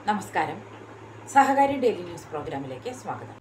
നമസ്കാരം സഹകാരി daily news പ്രോഗ്രാമിലേക്ക് സ്വാഗതം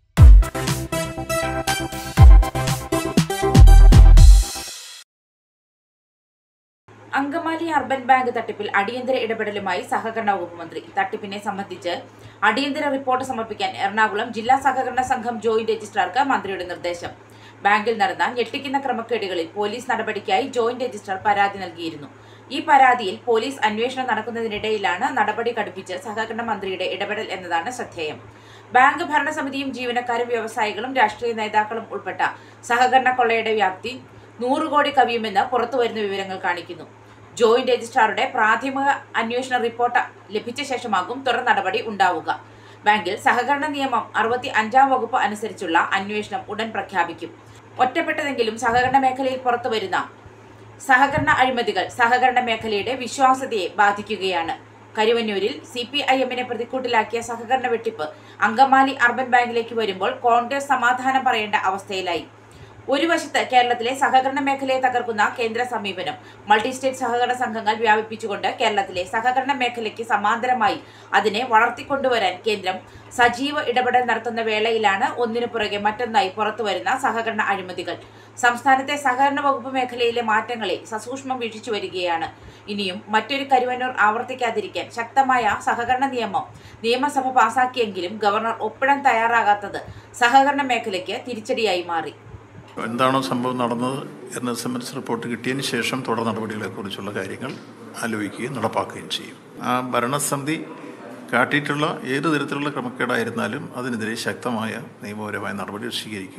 അങ്കമാലി അർബൻ ബാങ്ക് തട്ടിപ്പിൽ അടിയന്തര ഇടപെടലുമായി സഹകരണ വകുപ്പ് മന്ത്രി തട്ടിപ്പിനെ സംബന്ധിച്ച് അടിയന്തര റിപ്പോർട്ട് സമർപ്പിക്കാൻ എറണാകുളം ജില്ലാ സഹകരണ സംഘം ജോയിന്റ് രജിസ്ട്രാർക്ക് മന്ത്രിയുടെ നിർദ്ദേശം ബാങ്കിൽ നടന്ന ഞെട്ടിക്കുന്ന ക്രമക്കേടുകളിൽ പോലീസ് നടപടിക്കായി ജോയിന്റ് രജിസ്ട്രാർ പരാതി നൽകിയിരുന്നു ഈ പരാതിയിൽ പോലീസ് അന്വേഷണം നടക്കുന്നതിനിടയിലാണ് നടപടി കടുപ്പിച്ച് സഹകരണ മന്ത്രിയുടെ ഇടപെടൽ എന്നതാണ് ശ്രദ്ധേയം ബാങ്ക് ഭരണസമിതിയും ജീവനക്കാരും വ്യവസായികളും രാഷ്ട്രീയ നേതാക്കളും ഉൾപ്പെട്ട സഹകരണ കൊള്ളയുടെ വ്യാപ്തി നൂറ് കോടി കവിയുമെന്ന് പുറത്തുവരുന്ന വിവരങ്ങൾ കാണിക്കുന്നു ജോയിന്റ് രജിസ്ട്രാറുടെ പ്രാഥമിക അന്വേഷണ റിപ്പോർട്ട് ലഭിച്ച ശേഷമാകും തുടർ നടപടി ഉണ്ടാവുക ബാങ്കിൽ സഹകരണ നിയമം അറുപത്തി അഞ്ചാം വകുപ്പ് അനുസരിച്ചുള്ള അന്വേഷണം ഉടൻ പ്രഖ്യാപിക്കും ഒറ്റപ്പെട്ടതെങ്കിലും സഹകരണ മേഖലയിൽ പുറത്തുവരുന്ന സഹകരണ അഴിമതികൾ സഹകരണ മേഖലയുടെ വിശ്വാസ്യതയെ ബാധിക്കുകയാണ് കരുവന്നൂരിൽ സി പി ഐ എമ്മിനെ പ്രതിക്കൂട്ടിലാക്കിയ സഹകരണ വെട്ടിപ്പ് അങ്കമാലി അർബൻ ബാങ്കിലേക്ക് വരുമ്പോൾ കോൺഗ്രസ് സമാധാനം പറയേണ്ട അവസ്ഥയിലായി ഒരു വശത്ത് കേരളത്തിലെ സഹകരണ മേഖലയെ തകർക്കുന്ന കേന്ദ്ര സമീപനം മൾട്ടി സ്റ്റേറ്റ് സഹകരണ സംഘങ്ങൾ വ്യാപിപ്പിച്ചുകൊണ്ട് കേരളത്തിലെ സഹകരണ മേഖലയ്ക്ക് സമാന്തരമായി അതിനെ വളർത്തിക്കൊണ്ടുവരാൻ കേന്ദ്രം സജീവ ഇടപെടൽ നടത്തുന്ന വേളയിലാണ് ഒന്നിനു പുറകെ മറ്റൊന്നായി പുറത്തുവരുന്ന സഹകരണ അഴിമതികൾ സംസ്ഥാനത്തെ സഹകരണ വകുപ്പ് മേഖലയിലെ മാറ്റങ്ങളെ സസൂക്ഷ്മം വീക്ഷിച്ചു വരികയാണ് ഇനിയും മറ്റൊരു കരുവന്നൂർ ആവർത്തിക്കാതിരിക്കാൻ ശക്തമായ സഹകരണ നിയമം നിയമസഭ പാസാക്കിയെങ്കിലും ഗവർണർ ഒപ്പിടാൻ തയ്യാറാകാത്തത് സഹകരണ മേഖലയ്ക്ക് തിരിച്ചടിയായി മാറി എന്താണോ സംഭവം നടന്നത് എന്ന് എസ് എം എസ് റിപ്പോർട്ട് കിട്ടിയതിന് ശേഷം തുടർ നടപടികളെക്കുറിച്ചുള്ള കാര്യങ്ങൾ ആലോചിക്കുകയും നടപ്പാക്കുകയും ചെയ്യും ആ ഭരണസമിതി കാട്ടിയിട്ടുള്ള ഏത് തരത്തിലുള്ള ക്രമക്കേടായിരുന്നാലും അതിനെതിരെ ശക്തമായ നിയമപരമായ നടപടി സ്വീകരിക്കും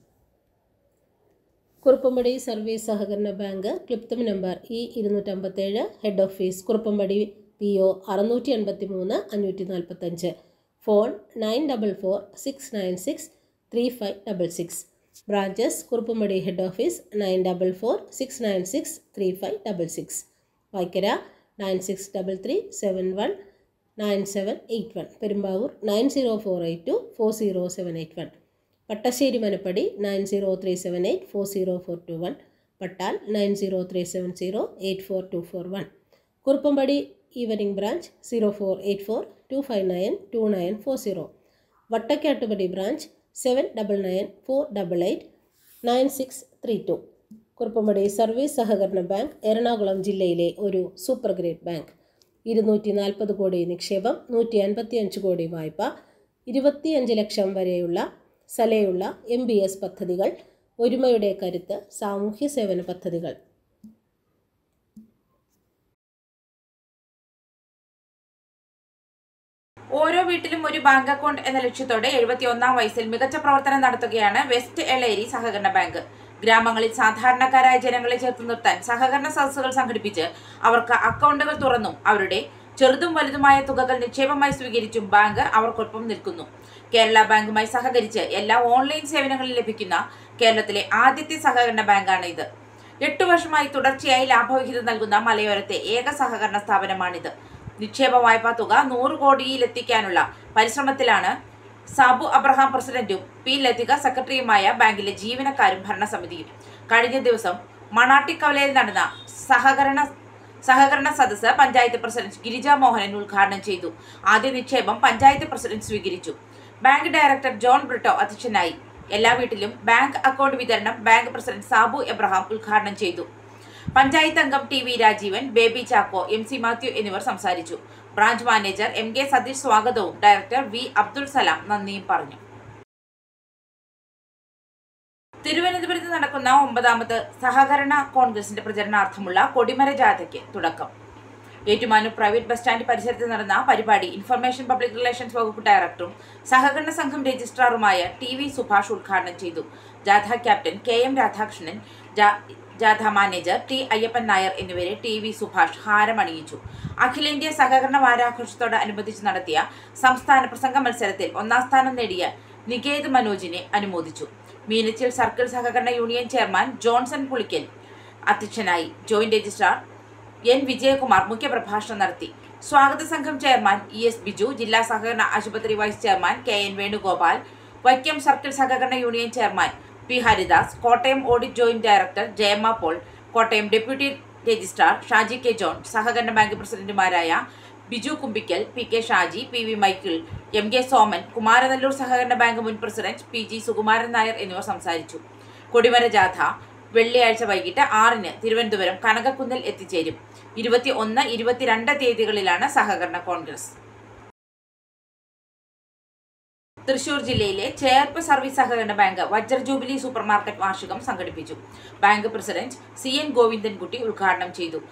കുറുപ്പമ്പടി സർവീസ് സഹകരണ ബാങ്ക് ക്ലിപ്തം നമ്പർ ഇ ഇരുന്നൂറ്റമ്പത്തേഴ് head office Kuruppampady P O അറുന്നൂറ്റി എൺപത്തി മൂന്ന് അഞ്ഞൂറ്റി നാൽപ്പത്തഞ്ച് phone nine double four six nine six three five double six branches Kuruppampady head office nine double four six nine six three five double six Vaikkara nine six double three seven one nine seven eight one Perumbavoor nine zero four eight two four zero seven eight one Pattassery മനപ്പടി nine zero three seven eight four zero four two one Pattal nine zero three seven zero eight four two four one Kuruppampady evening branch zero four eight four two five nine two nine four zero Vattakattupady branch seven double nine four double eight nine six three two Kuruppampady service സഹകരണ bank Ernakulam ജില്ലയിലെ ഒരു super grade bank ഇരുന്നൂറ്റി നാൽപ്പത് കോടി നിക്ഷേപം നൂറ്റി അൻപത്തി അഞ്ച് കോടി വായ്പ ഇരുപത്തിയഞ്ച് ലക്ഷം വരെയുള്ള സലയുള്ള എം ബി എസ് പദ്ധതികൾ ഒരുമയുടെ കരുത്ത് സാമൂഹ്യ സേവന പദ്ധതികൾ ഓരോ വീട്ടിലും ഒരു ബാങ്ക് അക്കൗണ്ട് എന്ന ലക്ഷ്യത്തോടെ എഴുപത്തിയൊന്നാം വയസ്സിൽ മികച്ച പ്രവർത്തനം നടത്തുകയാണ് വെസ്റ്റ് എളേരി സഹകരണ ബാങ്ക് ഗ്രാമങ്ങളിൽ സാധാരണക്കാരായ ജനങ്ങളെ ചേർത്ത് നിർത്താൻ സഹകരണ സദസ്സുകൾ സംഘടിപ്പിച്ച് അവർക്ക് അക്കൗണ്ടുകൾ തുറന്നും അവരുടെ ചെറുതും വലുതുമായ തുകകൾ നിക്ഷേപമായി സ്വീകരിച്ചും ബാങ്ക് അവർക്കൊപ്പം നിൽക്കുന്നു കേരള ബാങ്കുമായി സഹകരിച്ച് എല്ലാ ഓൺലൈൻ സേവനങ്ങളും ലഭിക്കുന്ന കേരളത്തിലെ ആദ്യത്തെ സഹകരണ ബാങ്കാണ് ഇത് എട്ടു വർഷമായി തുടർച്ചയായി ലാഭവിഹിതം നൽകുന്ന മലയോരത്തെ ഏക സഹകരണ സ്ഥാപനമാണിത് നിക്ഷേപ വായ്പാ തുക നൂറ് കോടിയിലെത്തിക്കാനുള്ള പരിശ്രമത്തിലാണ് സാബു അബ്രഹാം പ്രസിഡന്റും പി ലതിക സെക്രട്ടറിയുമായ ബാങ്കിലെ ജീവനക്കാരും ഭരണസമിതിയും കഴിഞ്ഞ ദിവസം മണാട്ടിക്കവലയിൽ നടന്ന സഹകരണ സഹകരണ സദസ്സ് പഞ്ചായത്ത് പ്രസിഡന്റ് ഗിരിജ മോഹനൻ ഉദ്ഘാടനം ചെയ്തു ആദ്യ നിക്ഷേപം പഞ്ചായത്ത് പ്രസിഡന്റ് സ്വീകരിച്ചു ബാങ്ക് ഡയറക്ടർ ജോൺ ബ്രിട്ടോ അധ്യക്ഷനായി എല്ലാ വീട്ടിലും ബാങ്ക് അക്കൗണ്ട് വിതരണം ബാങ്ക് പ്രസിഡന്റ് സാബു എബ്രഹാം ഉദ്ഘാടനം ചെയ്തു പഞ്ചായത്ത് അംഗം T V Rajeevan Baby Chacko M C Mathew എന്നിവർ സംസാരിച്ചു branch manager M K Satheesh സ്വാഗതവും ഡയറക്ടർ വി അബ്ദുൾ സലാം നന്ദിയും പറഞ്ഞു തിരുവനന്തപുരത്ത് നടക്കുന്ന ഒമ്പതാമത് സഹകരണ കോൺഗ്രസിന്റെ പ്രചരണാർത്ഥമുള്ള കൊടിമര ജാഥയ്ക്ക് തുടക്കം ഏറ്റുമാനൂർ പ്രൈവറ്റ് ബസ് സ്റ്റാൻഡ് പരിസരത്ത് നടന്ന പരിപാടി ഇൻഫർമേഷൻ പബ്ലിക് റിലേഷൻസ് വകുപ്പ് ഡയറക്ടറും സഹകരണ സംഘം രജിസ്ട്രാറുമായ ടി വി സുഭാഷ് ഉദ്ഘാടനം ചെയ്തു ജാഥ ക്യാപ്റ്റൻ കെ എം രാധാകൃഷ്ണൻ ജാ- ജാഥ മാനേജർ ടി അയ്യപ്പൻ നായർ എന്നിവരെ ടി വി സുഭാഷ് ഹാരമണിയിച്ചു അഖിലേന്ത്യാ സഹകരണ വാരാഘോഷത്തോടനുബന്ധിച്ച് നടത്തിയ സംസ്ഥാന പ്രസംഗ മത്സരത്തിൽ ഒന്നാം സ്ഥാനം നേടിയ നികേത് മനോജിനെ അനുമോദിച്ചു മീനച്ചിൽ സർക്കിൾ സഹകരണ യൂണിയൻ ചെയർമാൻ ജോൺസൺ പുളിക്കൽ അധ്യക്ഷനായി ജോയിന്റ് രജിസ്ട്രാർ എൻ വിജയകുമാർ മുഖ്യപ്രഭാഷണം നടത്തി സ്വാഗത സംഘം ചെയർമാൻ ഇ എസ് ബിജു ജില്ലാ സഹകരണ ആശുപത്രി vice chairman K N Venugopal Vaikom circle സഹകരണ union chairman P Haridas Kottayam audit joint director Jayamma Paul Kottayam deputy registrar Shaji K John സഹകരണ ബാങ്ക് പ്രസിഡന്റുമാരായ Biju Kumbickal P K Shaji P V Michael M K Soman Kumaranalloor സഹകരണ ബാങ്ക് മുൻ president P G Sukumaran Nair എന്നിവർ സംസാരിച്ചു കൊടിമര ജാഥ വെള്ളിയാഴ്ച വൈകിട്ട് ആറിന് തിരുവനന്തപുരം കനകക്കുന്നിൽ എത്തിച്ചേരും ഇരുപത്തി ഒന്ന് ഇരുപത്തിരണ്ട് തീയതികളിലാണ് സഹകരണ കോൺഗ്രസ് തൃശൂർ ജില്ലയിലെ ചേർപ്പ് സർവീസ് സഹകരണ ബാങ്ക് വജ്ര ജൂബിലി സൂപ്പർ മാർക്കറ്റ് വാർഷികം സംഘടിപ്പിച്ചു bank president C N Govindankutty ഉദ്ഘാടനം ചെയ്തു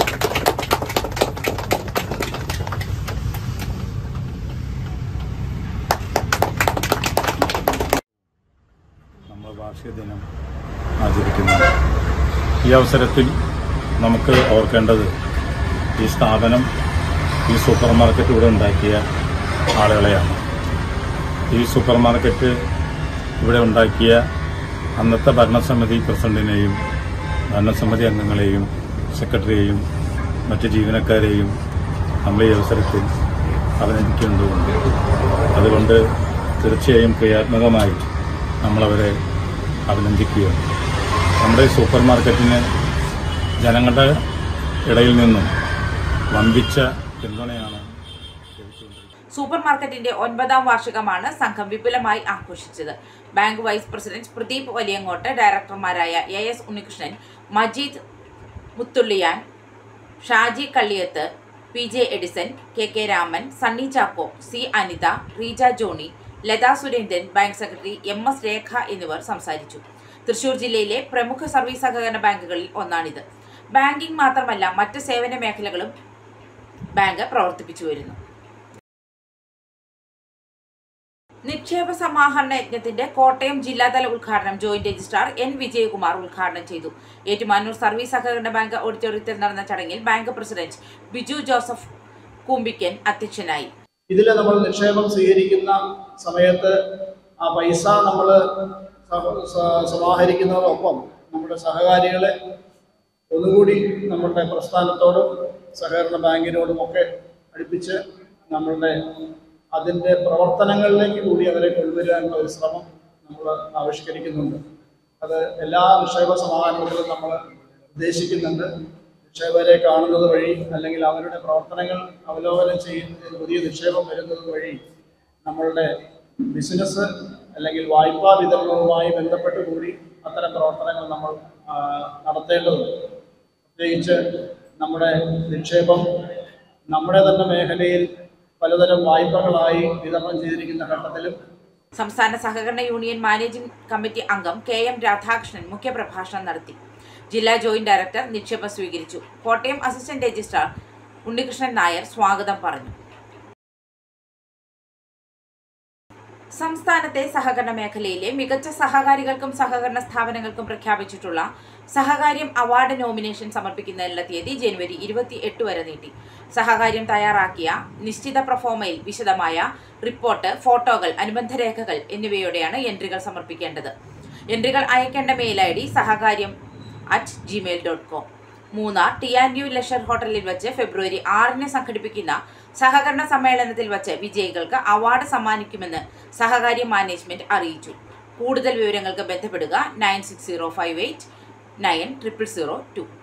നമ്മൾ വാർഷിക ദിനം ആചരിക്കുന്നു ഈ അവസരത്തിൽ നമുക്ക് ഓർക്കേണ്ടത് ഈ സ്ഥാപനം ഈ സൂപ്പർ മാർക്കറ്റ് ഇവിടെ ഉണ്ടാക്കിയ ആളുകളെയാണ് ഈ സൂപ്പർ മാർക്കറ്റ് ഇവിടെ ഉണ്ടാക്കിയ അന്നത്തെ ഭരണസമിതി പ്രസിഡന്റിനെയും ഭരണസമിതി അംഗങ്ങളെയും സെക്രട്ടറിയെയും മറ്റ് ജീവനക്കാരെയും നമ്മൾ ഈ അവസരത്തിൽ അഭിനന്ദിക്കേണ്ടതുണ്ട് അതുകൊണ്ട് തീർച്ചയായും ക്രിയാത്മകമായി നമ്മളവരെ അഭിനന്ദിക്കുകയാണ് നമ്മുടെ ഈ സൂപ്പർ മാർക്കറ്റിന് ജനങ്ങളുടെ ഇടയിൽ നിന്നും വമ്പിച്ച പിന്തുണയാണ് ലഭിച്ചുകൊണ്ടിരിക്കുന്നത് സൂപ്പർ മാർക്കറ്റിന്റെ ഒൻപതാം വാർഷികമാണ് സംഘം വിപുലമായി ആഘോഷിച്ചത് bank vice president Pradeep Valiyangott ഡയറക്ടർമാരായ A S Unnikrishnan Majeed Muthulliyan Shaji Kalliyath P J Edison K K Raman Sunny Chacko C Anitha Reeja Johny Latha Surendran bank secretary M S Rekha എന്നിവർ സംസാരിച്ചു തൃശൂർ ജില്ലയിലെ പ്രമുഖ സർവീസ് സഹകരണ ബാങ്കുകളിൽ ഒന്നാണിത് ബാങ്കിംഗ് മാത്രമല്ല മറ്റ് സേവന മേഖലകളും ബാങ്ക് പ്രവർത്തിപ്പിച്ചു വരുന്നു നിക്ഷേപ സമാഹരണ യജ്ഞത്തിന്റെ കോട്ടയം ജില്ലാതല ഉദ്ഘാടനം ജോയിന്റ് രജിസ്ട്രാർ എൻ വിജയകുമാർ ഉദ്ഘാടനം ചെയ്തു ഏറ്റുമാനൂർ സർവീസ് സഹകരണ ബാങ്ക് ഓഡിറ്റോറിയത്തിൽ നടന്ന ചടങ്ങിൽ ബാങ്ക് പ്രസിഡന്റ് ബിജു ജോസഫ് കൂമ്പിക്കൻ അധ്യക്ഷനായി ഇതിൽ നമ്മൾ നിക്ഷേപം സ്വീകരിക്കുന്ന സമയത്ത് ആ പൈസ നമ്മൾ സമാഹരിക്കുന്നതോടൊപ്പം നമ്മുടെ സഹകാരികളെ ഒന്നുകൂടി നമ്മുടെ പ്രസ്ഥാനത്തോടും സഹകരണ ബാങ്കിനോടും ഒക്കെ അടുപ്പിച്ച് നമ്മളുടെ അതിൻ്റെ പ്രവർത്തനങ്ങളിലേക്ക് കൂടി അവരെ കൊണ്ടുവരാനുള്ള ഒരു ശ്രമം നമ്മൾ ആവിഷ്കരിക്കുന്നുണ്ട് അത് എല്ലാ നിക്ഷേപ സമാഹരണത്തിലും നമ്മൾ ഉദ്ദേശിക്കുന്നുണ്ട് നിക്ഷേപകരെ കാണുന്നത് വഴി അല്ലെങ്കിൽ അവരുടെ പ്രവർത്തനങ്ങൾ അവലോകനം ചെയ്യുന്നതിന് പുതിയ നിക്ഷേപം വരുന്നത് വഴി നമ്മളുടെ ബിസിനസ് അല്ലെങ്കിൽ വായ്പാ വിതരണവുമായി ബന്ധപ്പെട്ട് കൂടി അത്തരം പ്രവർത്തനങ്ങൾ നമ്മൾ ആ, നടത്തേണ്ടതുണ്ട് പ്രത്യേകിച്ച് നമ്മുടെ നിക്ഷേപം നമ്മുടെ തന്നെ മേഖലയിൽ പലതരം വായ്പകളായി വിതരണം ചെയ്തിരിക്കുന്ന ഘട്ടത്തിലും സംസ്ഥാന സഹകരണ യൂണിയൻ മാനേജിംഗ് കമ്മിറ്റി അംഗം കെ എം രാധാകൃഷ്ണൻ മുഖ്യപ്രഭാഷണം നടത്തി ജില്ലാ ജോയിന്റ് ഡയറക്ടർ നിക്ഷേപം സ്വീകരിച്ചു കോട്ടയം അസിസ്റ്റന്റ് രജിസ്ട്രാർ ഉണ്ണികൃഷ്ണൻ നായർ സ്വാഗതം പറഞ്ഞു സംസ്ഥാനത്തെ സഹകരണ മേഖലയിലെ മികച്ച സഹകാരികൾക്കും സഹകരണ സ്ഥാപനങ്ങൾക്കും പ്രഖ്യാപിച്ചിട്ടുള്ള സഹകാര്യം അവാർഡ് നോമിനേഷൻ സമർപ്പിക്കുന്നതിനുള്ള തീയതി ജനുവരി ഇരുപത്തി എട്ട് വരെ നീട്ടി സഹകാര്യം തയ്യാറാക്കിയ നിശ്ചിത പ്രൊഫോമയിൽ വിശദമായ റിപ്പോർട്ട് ഫോട്ടോകൾ അനുബന്ധ രേഖകൾ എന്നിവയോടെയാണ് എൻട്രികൾ സമർപ്പിക്കേണ്ടത് എൻട്രികൾ അയക്കേണ്ട മെയിൽ ഐ ഡി സഹകാര്യം at Gmail dot com Munnar T and U ലഷർ ഹോട്ടലിൽ വെച്ച് ഫെബ്രുവരി ആറിന് സംഘടിപ്പിക്കുന്ന സഹകരണ സമ്മേളനത്തിൽ വെച്ച് വിജയികൾക്ക് അവാർഡ് സമ്മാനിക്കുമെന്ന് സഹകാര്യ മാനേജ്മെന്റ് അറിയിച്ചു കൂടുതൽ വിവരങ്ങൾക്ക് ബന്ധപ്പെടുക nine six zero five eight nine triple zero to